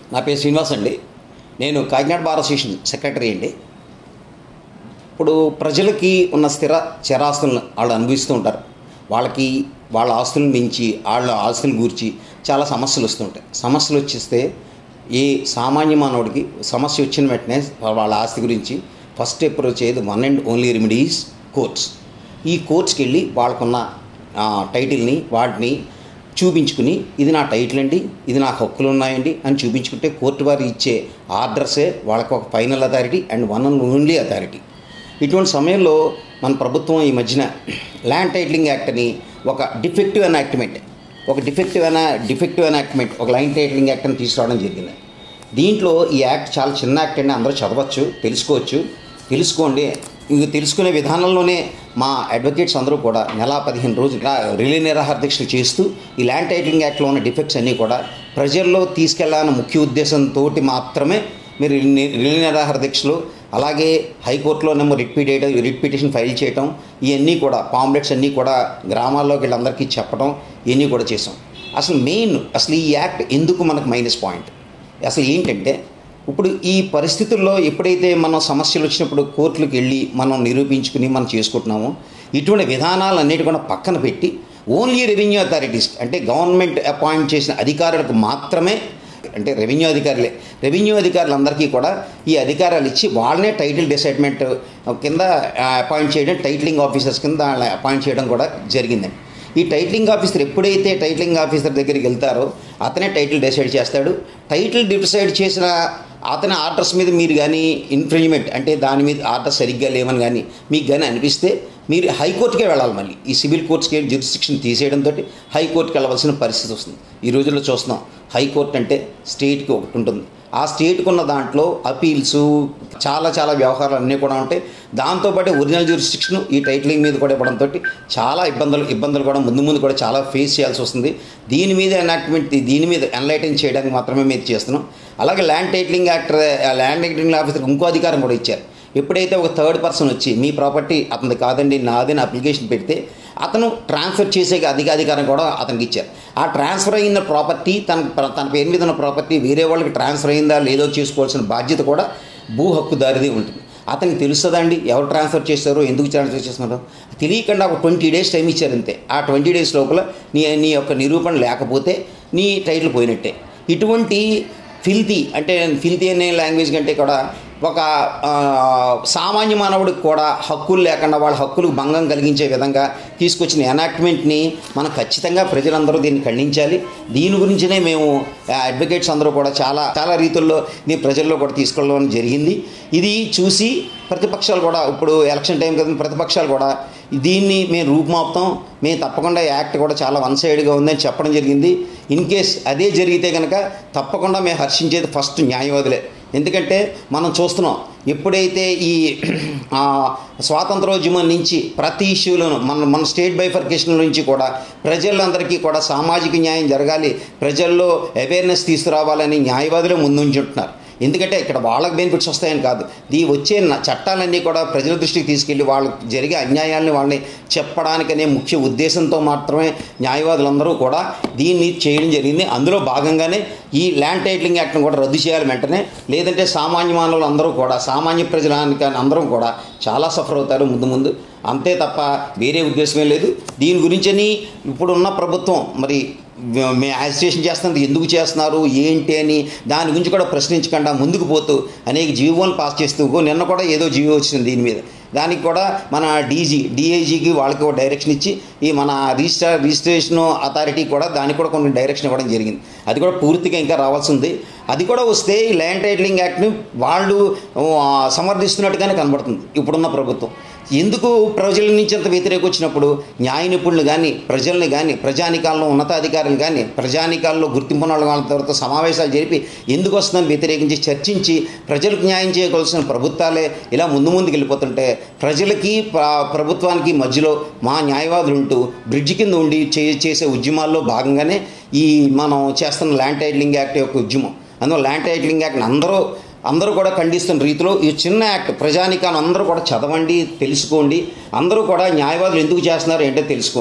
నా పేరు శ్రీనివాస్ అండి నేను కాకినాడ బార్ అసోసియేషన్ సెక్రటరీ అండి ఇప్పుడు ప్రజలకి ఉన్న స్థిర చరాస్తులను వాళ్ళు అనుభవిస్తూ ఉంటారు వాళ్ళకి వాళ్ళ ఆస్తులను మించి వాళ్ళ ఆస్తులను గూర్చి చాలా సమస్యలు వస్తుంటాయి సమస్యలు వచ్చేస్తే ఏ సామాన్య మానవుడికి సమస్య వచ్చిన వెంటనే వాళ్ళ ఆస్తి గురించి ఫస్ట్ అప్రోచ్ అయ్యేది one and only remedies courts ఈ కోర్ట్స్కి వెళ్ళి వాళ్ళకున్న ఆ, టైటిల్ని వాటిని చూపించుకుని ఇది నా టైటిల్ అండి ఇది నాకు హక్కులు ఉన్నాయండి అని చూపించుకుంటే కోర్టు వారు ఇచ్చే ఆర్డర్సే వాళ్ళకి ఒక final authority and one and only authority ఇటువంటి సమయంలో మన ప్రభుత్వం ఈ మధ్యన ల్యాండ్ టైటిలింగ్ యాక్ట్ అని ఒక డిఫెక్టివ్ ఎనాక్ట్మెంట్ ఒక డిఫెక్టివ్ అనా డిఫెక్టివ్ ఎనాక్ట్మెంట్ ఒక లైన్ టైటిలింగ్ యాక్ట్ అని తీసుకురావడం జరిగింది దీంట్లో ఈ యాక్ట్ చాలా చిన్న యాక్ట్ అండి అందరూ చదవచ్చు తెలుసుకోవచ్చు తెలుసుకోండి ఇది తెలుసుకునే విధానంలోనే మా అడ్వకేట్స్ అందరూ కూడా నెల పదిహేను రోజులు రిలే నిరాహార దీక్షలు చేస్తూ ఈ ల్యాండ్ టైటిలింగ్ యాక్ట్లో ఉన్న డిఫెక్ట్స్ అన్నీ కూడా ప్రజల్లో తీసుకెళ్లాలన్న ముఖ్య ఉద్దేశంతో మాత్రమే మీరు రిలే రిలే నిరాహార దీక్షలు అలాగే హైకోర్టులోనేమో రిట్ పిటేయడం రిట్ పిటిషన్ ఫైల్ చేయటం ఇవన్నీ కూడా పాంప్లెట్స్ అన్నీ కూడా గ్రామాల్లోకి వీళ్ళందరికీ చెప్పడం ఇవన్నీ కూడా చేసాం అసలు మెయిన్ అసలు ఈ యాక్ట్ ఎందుకు మనకు మైనస్ పాయింట్ అసలు ఏంటంటే ఇప్పుడు ఈ పరిస్థితుల్లో ఎప్పుడైతే మనం సమస్యలు వచ్చినప్పుడు కోర్టులకు వెళ్ళి మనం నిరూపించుకుని మనం చేసుకుంటున్నామో ఇటువంటి విధానాలన్నిటి కూడా పక్కన పెట్టి ఓన్లీ రెవెన్యూ అథారిటీస్ అంటే గవర్నమెంట్ అపాయింట్ చేసిన అధికారులకు మాత్రమే అంటే రెవెన్యూ అధికారులే రెవెన్యూ అధికారులందరికీ కూడా ఈ అధికారాలు ఇచ్చి వాళ్ళనే టైటిల్ డిసైడ్మెంట్ కింద అపాయింట్ చేయడం టైటిలింగ్ ఆఫీసర్స్ కింద వాళ్ళని అపాయింట్ చేయడం కూడా జరిగిందండి ఈ టైటిలింగ్ ఆఫీసర్ ఎప్పుడైతే టైటిలింగ్ ఆఫీసర్ దగ్గరికి వెళ్తారో అతనే టైటిల్ డిసైడ్ చేస్తాడు టైటిల్ డిసైడ్ చేసిన అతని ఆర్డర్స్ మీద మీరు కానీ ఇన్ఫ్రింజ్మెంట్ అంటే దాని మీద ఆర్డర్స్ సరిగ్గా లేవని కానీ మీకు కానీ అనిపిస్తే మీరు హైకోర్టుకే వెళ్ళాలి మళ్ళీ ఈ సివిల్ కోర్ట్స్కి జ్యూరిస్డిక్షన్ తీసేయడంతో హైకోర్టుకి వెళ్ళవలసిన పరిస్థితి వస్తుంది ఈ రోజుల్లో చూస్తున్నాం హైకోర్టు అంటే స్టేట్కి ఒకటి ఉంటుంది ఆ స్టేట్కి ఉన్న దాంట్లో అపీల్స్ చాలా చాలా వ్యవహారాలు అన్నీ కూడా ఉంటాయి దాంతోపాటు ఒరిజినల్ జ్యూరిస్డిక్షన్ ఈ టైటిలింగ్ మీద కూడా ఇవ్వడంతో చాలా ఇబ్బందులు ఇబ్బందులు కూడా ముందు ముందు కూడా చాలా ఫేస్ చేయాల్సి వస్తుంది దీని మీద ఎనాక్ట్మెంట్ దీని మీద ఎన్లైటన్ చేయడానికి మాత్రమే మీరు చేస్తున్నాం అలాగే land titling act or land titling ఆఫీసర్కి ఇంకో అధికారం కూడా ఇచ్చారు ఎప్పుడైతే ఒక థర్డ్ పర్సన్ వచ్చి మీ ప్రాపర్టీ అతనిది కాదండి నాది అని అప్లికేషన్ పెడితే అతను ట్రాన్స్ఫర్ చేసే అధిక అధికారం కూడా అతనికి ఇచ్చారు ఆ ట్రాన్స్ఫర్ అయిన ప్రాపర్టీ తన తన పేరు మీద ఉన్న ప్రాపర్టీ వేరే వాళ్ళకి ట్రాన్స్ఫర్ అయిందా లేదో చేసుకోవాల్సిన బాధ్యత కూడా భూ హక్కుదారిది ఉంటుంది అతనికి తెలుస్తుందండి ఎవరు ట్రాన్స్ఫర్ చేస్తారో ఎందుకు ట్రాన్స్ఫర్ చేస్తున్నారో తెలియకుండా ఒక ట్వంటీ డేస్ టైం ఇచ్చారు అంతే ఆ ట్వంటీ డేస్ లోపల నీ నీ యొక్క నిరూపణ లేకపోతే నీ టైటిల్ పోయినట్టే ఇటువంటి ఫిల్తీ అంటే ఫిల్తీ అనే లాంగ్వేజ్ కంటే కూడా ఒక ఆ, సామాన్య మానవుడికి కూడా హక్కులు లేకుండా వాళ్ళ హక్కులకు భంగం కలిగించే విధంగా తీసుకొచ్చిన ఎనాక్ట్మెంట్ని మనం ఖచ్చితంగా ప్రజలందరూ దీన్ని ఖండించాలి దీని గురించినే మేము అడ్వకేట్స్ అందరూ కూడా చాలా చాలా రీతుల్లో దీన్ని ప్రజల్లో కూడా తీసుకెళ్ళడం జరిగింది ఇది చూసి ప్రతిపక్షాలు కూడా ఇప్పుడు ఎలక్షన్ టైం కదా ప్రతిపక్షాలు కూడా దీన్ని మేము రూపుమాపుతాం మేము తప్పకుండా యాక్ట్ కూడా చాలా వన్ సైడ్గా ఉందని చెప్పడం జరిగింది ఇన్ కేస్ అదే జరిగితే కనుక తప్పకుండా మేము హర్షించేది ఫస్ట్ న్యాయవాదులే ఎందుకంటే మనం చూస్తున్నాం ఎప్పుడైతే ఈ ఆ, స్వాతంత్రోద్యమం నుంచి ప్రతి ఇష్యూలోనూ మన మన స్టేట్ బైఫర్కేషన్ నుంచి కూడా ప్రజలందరికీ కూడా సామాజిక న్యాయం జరగాలి ప్రజల్లో అవేర్నెస్ తీసుకురావాలని న్యాయవాదులే ముందుంచుంటున్నారు ఎందుకంటే ఇక్కడ వాళ్ళకి బెనిఫిట్స్ వస్తాయని కాదు దీ వచ్చే న- చట్టాలన్నీ కూడా ప్రజల దృష్టికి తీసుకెళ్ళి వాళ్ళకి జరిగే అన్యాయాలని వాళ్ళని చెప్పడానికనే ముఖ్య ఉద్దేశంతో మాత్రమే న్యాయవాదులందరూ కూడా దీన్ని చేయడం జరిగింది అందులో భాగంగానే ఈ ల్యాండ్ టైటిలింగ్ యాక్ట్ని కూడా రద్దు చేయాలి వెంటనే లేదంటే సామాన్య మానవులు అందరూ కూడా సామాన్య ప్రజలానికి అందరం కూడా చాలా సఫర్ అవుతారు ముందు ముందు అంతే తప్ప వేరే ఉద్దేశమే లేదు దీని గురించని ఇప్పుడున్న ప్రభుత్వం మరి మేము యాజిటేషన్ చేస్తున్నది ఎందుకు చేస్తున్నారు ఏంటి అని దాని గురించి కూడా ప్రశ్నించకుండా ముందుకు పోతూ అనేక జీవోలు పాస్ చేస్తూ "ఓ, నిన్న కూడా ఏదో జీవో వచ్చింది దీని మీద దానికి కూడా మన డీజీ డిఐజీకి వాళ్ళకి ఒక డైరెక్షన్ ఇచ్చి ఈ మన రిజిస్టర్ రిజిస్ట్రేషన్ అథారిటీ కూడా దానికి కూడా కొన్ని డైరెక్షన్ ఇవ్వడం జరిగింది అది కూడా పూర్తిగా ఇంకా రావాల్సి ఉంది అది కూడా వస్తే ఈ ల్యాండ్ టైటిలింగ్ యాక్ట్ని వాళ్ళు ఆ, సమర్థిస్తున్నట్టుగానే కనబడుతుంది ఇప్పుడున్న ప్రభుత్వం ఎందుకు ప్రజల నుంచి అంత వ్యతిరేకం వచ్చినప్పుడు న్యాయ నిపుణులు కానీ ప్రజల్ని కానీ ప్రజానికాల్లో ఉన్నతాధికారులు కానీ ప్రజానికాల్లో గుర్తింపు ఉన్న వాళ్ళతో సమావేశాలు జరిపి ఎందుకు వస్తుందని వ్యతిరేకించి చర్చించి ప్రజలకు న్యాయం చేయవలసిన ప్రభుత్వాలే ఇలా ముందు ముందుకు వెళ్ళిపోతుంటే ప్రజలకి ప్ర- ప్రభుత్వానికి మధ్యలో మా న్యాయవాదులు ఉంటూ బ్రిడ్జ్ కింద ఉండి చే చేసే ఉద్యమాల్లో భాగంగానే ఈ మనం చేస్తున్న ల్యాండ్ టైటిలింగ్ యాక్ట్ యొక్క ఉద్యమం అందులో ల్యాండ్ టైటిలింగ్ యాక్ట్ని అందరూ అందరూ కూడా ఖండిస్తున్న రీతిలో ఈ చిన్న యాక్ట్ ప్రజానికాన్ని అందరూ కూడా చదవండి తెలుసుకోండి అందరూ కూడా న్యాయవాదులు ఎందుకు చేస్తున్నారు ఏంటో తెలుసుకోండి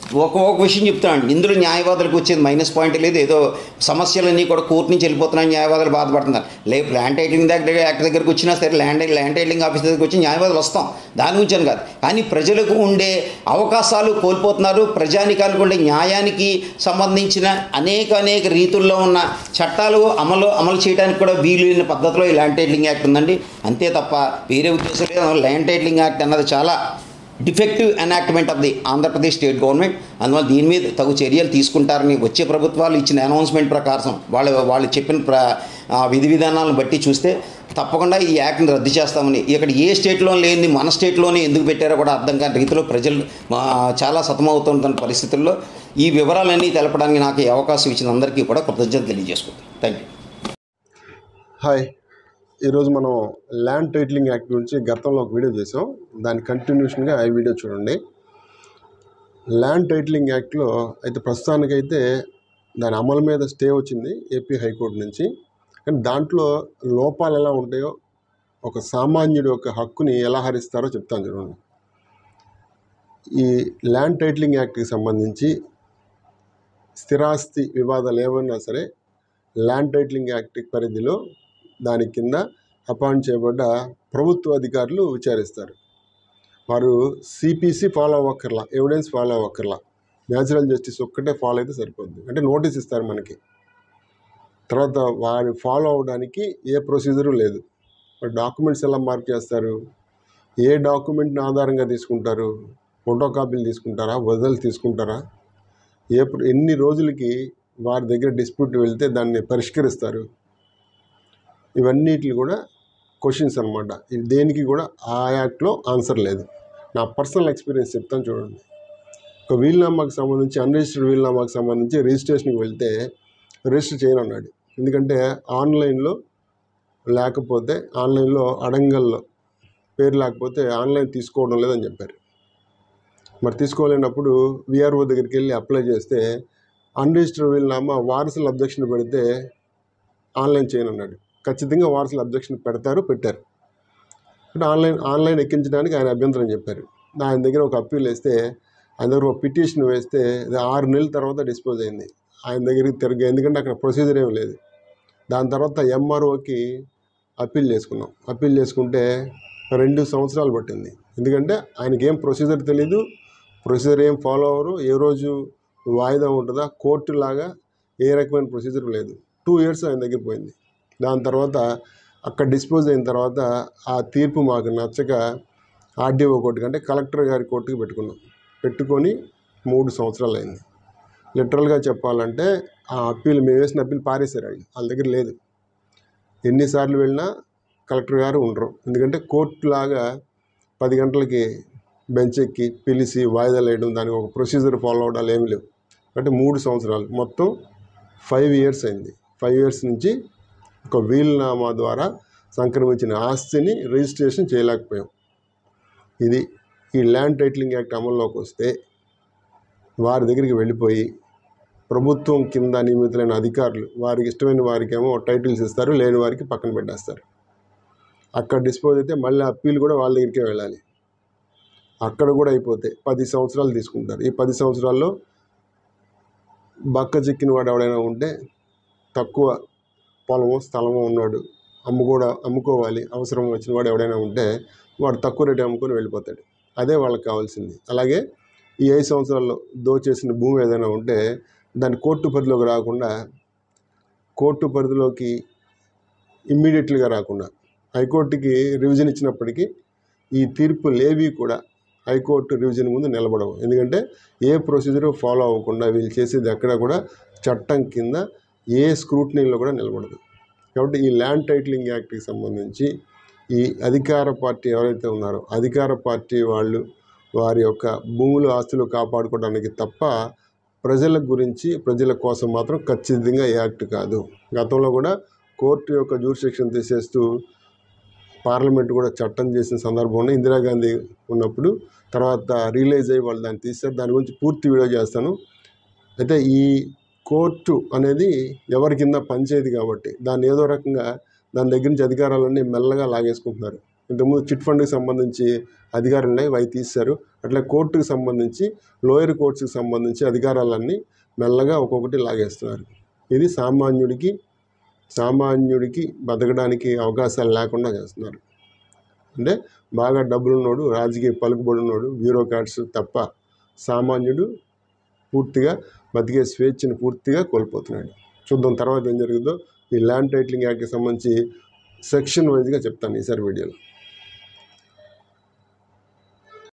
ఒక ఒక విషయం చెప్తానండి ఇందులో న్యాయవాదులకు వచ్చేది మైనస్ పాయింట్ లేదు ఏదో సమస్యలన్నీ కూడా కోర్టు నుంచి వెళ్ళిపోతున్నాయి న్యాయవాదులు బాధపడుతున్నారు లేదు ల్యాండ్ టైటిలింగ్ దగ్గర యాక్ట్ దగ్గరికి వచ్చినా సరే ల్యాండ్ ల్యాండ్ టైటిలింగ్ ఆఫీస్ దగ్గరికి వచ్చి న్యాయవాదులు వస్తాం దాని గురించి అని కాదు కానీ ప్రజలకు ఉండే అవకాశాలు కోల్పోతున్నారు ప్రజానికానికి ఉండే న్యాయానికి సంబంధించిన అనేక అనేక రీతుల్లో ఉన్న చట్టాలు అమలు అమలు చేయడానికి కూడా వీలు లేని పద్ధతిలో ఈ ల్యాండ్ టైటిలింగ్ యాక్ట్ ఉందండి అంతే తప్ప వేరే ఉద్దేశం లేదు ల్యాండ్ టైటిలింగ్ యాక్ట్ అన్నది చాలా defective enactment of the Andhra Pradesh state government అందువల్ల దీని మీద తగు చర్యలు తీసుకుంటారని వచ్చే ప్రభుత్వాలు ఇచ్చిన అనౌన్స్మెంట్ ప్రకారం వాళ్ళు వాళ్ళు చెప్పిన ప్ర ఆ విధి విధానాలను బట్టి చూస్తే తప్పకుండా ఈ యాక్ట్ని రద్దు చేస్తామని ఇక్కడ ఏ స్టేట్లో లేనిది మన స్టేట్లోనే ఎందుకు పెట్టారో కూడా అర్థం కాని రీతిలో ప్రజలు ఆ, చాలా సతమవుతున్న పరిస్థితుల్లో ఈ వివరాలన్నీ తెలపడానికి నాకు ఈ అవకాశం ఇచ్చిన అందరికీ కూడా కృతజ్ఞత తెలియజేసుకుంటాను థ్యాంక్ యూ హాయ్ ఈరోజు మనం ల్యాండ్ టైటిలింగ్ యాక్ట్ గురించి గతంలో ఒక వీడియో చేసాం దాని కంటిన్యూషన్గా ఈ వీడియో చూడండి ల్యాండ్ టైటిలింగ్ యాక్ట్లో అయితే ప్రస్తుతానికైతే దాని అమలు మీద స్టే వచ్చింది ఏపీ హైకోర్టు నుంచి కానీ దాంట్లో లోపాలు ఎలా ఉంటాయో ఒక సామాన్యుడి యొక్క హక్కుని ఎలా హరిస్తారో చెప్తాను చూడండి ఈ ల్యాండ్ టైటిలింగ్ యాక్ట్కి సంబంధించి స్థిరాస్తి వివాదాలు ఏమైనా సరే ల్యాండ్ టైటిలింగ్ యాక్ట్ పరిధిలో దాని కింద అపాయింట్ చేయబడ్డ ప్రభుత్వ అధికారులు విచారిస్తారు వారు సిపిసి ఫాలో అవ్వక్కర్లా ఎవిడెన్స్ ఫాలో అవ్వక్కర్లా న్యాచురల్ జస్టిస్ ఒక్కటే ఫాలో అయితే సరిపోద్ది అంటే నోటీస్ ఇస్తారు మనకి తర్వాత వారి ఫాలో అవ్వడానికి ఏ ప్రొసీజరు లేదు మరి డాక్యుమెంట్స్ ఎలా మార్క్ చేస్తారు ఏ డాక్యుమెంట్ని ఆధారంగా తీసుకుంటారు ఫోటో కాపీలు తీసుకుంటారా వదలు తీసుకుంటారా ఏ ప్ర- ఎన్ని రోజులకి వారి దగ్గర డిస్ప్యూట్ వెళ్తే దాన్ని పరిష్కరిస్తారు ఇవన్నిటి కూడా క్వశ్చన్స్ అనమాట ఇవి దేనికి కూడా ఆ యాక్ట్లో ఆన్సర్ లేదు నా పర్సనల్ ఎక్స్పీరియన్స్ చెప్తాను చూడండి ఒక వీల్నామాకు సంబంధించి అన్రిజిస్టర్డ్ వీల్నామాకు సంబంధించి రిజిస్ట్రేషన్కి వెళ్తే రిజిస్టర్ చేయను అన్నాడు ఎందుకంటే ఆన్లైన్లో లేకపోతే ఆన్లైన్లో అడంగల్లో పేరు లేకపోతే ఆన్లైన్ తీసుకోవడం లేదని చెప్పారు మరి తీసుకోలేనప్పుడు విఆర్ఓ దగ్గరికి వెళ్ళి అప్లై చేస్తే అన్రిజిస్టర్డ్ వీల్నామా వారసులు అబ్జెక్షన్ పెడితే ఆన్లైన్ చేయను అన్నాడు ఖచ్చితంగా వారసులు అబ్జెక్షన్ పెడతారు పెట్టారు అంటే ఆన్లైన్ ఆన్లైన్ ఎక్కించడానికి ఆయన అభ్యంతరం చెప్పారు ఆయన దగ్గర ఒక అప్పీల్ వేస్తే ఆయన దగ్గర ఒక పిటిషన్ వేస్తే అది ఆరు నెలల తర్వాత డిస్పోజ్ అయింది ఆయన దగ్గరికి తిరిగి ఎందుకంటే అక్కడ ప్రొసీజర్ ఏం లేదు దాని తర్వాత ఎంఆర్ఓకి అప్పీల్ చేసుకున్నాం అప్పీల్ చేసుకుంటే రెండు సంవత్సరాలు పట్టింది ఎందుకంటే ఆయనకి ఏం ప్రొసీజర్ తెలీదు ప్రొసీజర్ ఏం ఫాలో అవ్వరు ఏ రోజు వాయిదా ఉంటుందా కోర్టు లాగా ఏ రకమైన ప్రొసీజర్ లేదు టూ ఇయర్స్ ఆయన దగ్గర పోయింది దాని తర్వాత అక్కడ డిస్పోజ్ అయిన తర్వాత ఆ తీర్పు మాకు నచ్చక ఆర్డీఓ కోర్టుకి అంటే కలెక్టర్ గారి కోర్టుకి పెట్టుకున్నాం పెట్టుకొని మూడు సంవత్సరాలు అయింది లిటరల్గా చెప్పాలంటే ఆ అప్పీల్ మేము వేసిన అప్పీల్ పారేశారు వాళ్ళు వాళ్ళ దగ్గర లేదు ఎన్నిసార్లు వెళ్ళినా కలెక్టర్ గారు ఉండరు ఎందుకంటే కోర్టు లాగా పది గంటలకి బెంచ్ ఎక్కి పిలిచి వాయిదాలు వేయడం దానికి ఒక ప్రొసీజర్ ఫాలో అవడాలు ఏమి లేవు అంటే మూడు సంవత్సరాలు మొత్తం ఫైవ్ ఇయర్స్ అయింది ఫైవ్ ఇయర్స్ నుంచి ఒక వీలునామా ద్వారా సంక్రమించిన ఆస్తిని రిజిస్ట్రేషన్ చేయలేకపోయాం ఇది ఈ ల్యాండ్ టైటిలింగ్ యాక్ట్ అమల్లోకి వస్తే వారి దగ్గరికి వెళ్ళిపోయి ప్రభుత్వం కింద నియమితులైన అధికారులు వారికి ఇష్టమైన వారికేమో టైటిల్స్ ఇస్తారు లేని వారికి పక్కన పెట్టేస్తారు అక్కడ డిస్పోజ్ అయితే మళ్ళీ అప్పీల్ కూడా వాళ్ళ దగ్గరికే వెళ్ళాలి అక్కడ కూడా అయిపోతే పది సంవత్సరాలు తీసుకుంటారు ఈ పది సంవత్సరాల్లో బక్క చిక్కిన వాడు ఎవడైనా ఉంటే తక్కువ పొలము స్థలము ఉన్నాడు అమ్ముకోడా అమ్ముకోవాలి అవసరం వచ్చిన వాడు ఎవడైనా ఉంటే వాడు తక్కువ రేటు అమ్ముకొని వెళ్ళిపోతాడు అదే వాళ్ళకి కావాల్సింది అలాగే ఈ ఐదు సంవత్సరాల్లో దోచేసిన భూమి ఏదైనా ఉంటే దాని కోర్టు పరిధిలోకి రాకుండా కోర్టు పరిధిలోకి ఇమ్మీడియట్లీగా రాకుండా హైకోర్టుకి రివిజన్ ఇచ్చినప్పటికీ ఈ తీర్పులు ఏవి కూడా హైకోర్టు రివిజన్ ముందు నిలబడవు ఎందుకంటే ఏ ప్రొసీజర్ ఫాలో అవ్వకుండా వీళ్ళు చేసేది ఎక్కడ కూడా చట్టం కింద ఏ స్క్రూటనీలో కూడా నిలబడదు కాబట్టి ఈ ల్యాండ్ టైటిలింగ్ యాక్ట్కి సంబంధించి ఈ అధికార పార్టీ ఎవరైతే ఉన్నారో అధికార పార్టీ వాళ్ళు వారి యొక్క భూములు ఆస్తులు కాపాడుకోవడానికి తప్ప ప్రజల గురించి ప్రజల కోసం మాత్రం ఖచ్చితంగా ఈ యాక్ట్ కాదు గతంలో కూడా కోర్టు యొక్క జూరిస్డిక్షన్ తీసేస్తూ పార్లమెంట్ కూడా చట్టం చేసిన సందర్భంలో ఇందిరాగాంధీ ఉన్నప్పుడు తర్వాత రియలైజ్ అయ్యి వాళ్ళు దాన్ని తీస్తారు దాని గురించి పూర్తి వీడియో చేస్తాను అయితే ఈ కోర్టు అనేది ఎవరి కింద పనిచేయదు కాబట్టి దాన్ని ఏదో రకంగా దాని దగ్గర నుంచి అధికారాలన్నీ మెల్లగా లాగేసుకుంటున్నారు ఇంతకుముందు చిట్ ఫండ్కి సంబంధించి అధికారులు ఉన్నాయి అవి తీశారు అట్లా కోర్టుకు సంబంధించి లోయర్ కోర్ట్స్కి సంబంధించి అధికారాలన్నీ మెల్లగా ఒక్కొక్కటి లాగేస్తున్నారు ఇది సామాన్యుడికి సామాన్యుడికి బతకడానికి అవకాశాలు లేకుండా చేస్తున్నారు అంటే బాగా డబ్బులున్నోడు రాజకీయ పలుకుబడి ఉన్నోడు బ్యూరోక్రాట్స్ తప్ప సామాన్యుడు పూర్తిగా బతికే స్వేచ్ఛను పూర్తిగా కోల్పోతున్నాడు చూద్దాం తర్వాత ఏం జరుగుతుందో ఈ ల్యాండ్ టైటిలింగ్ యాక్ట్కి సంబంధించి సెక్షన్ వైజ్గా చెప్తాను ఈసారి వీడియోలో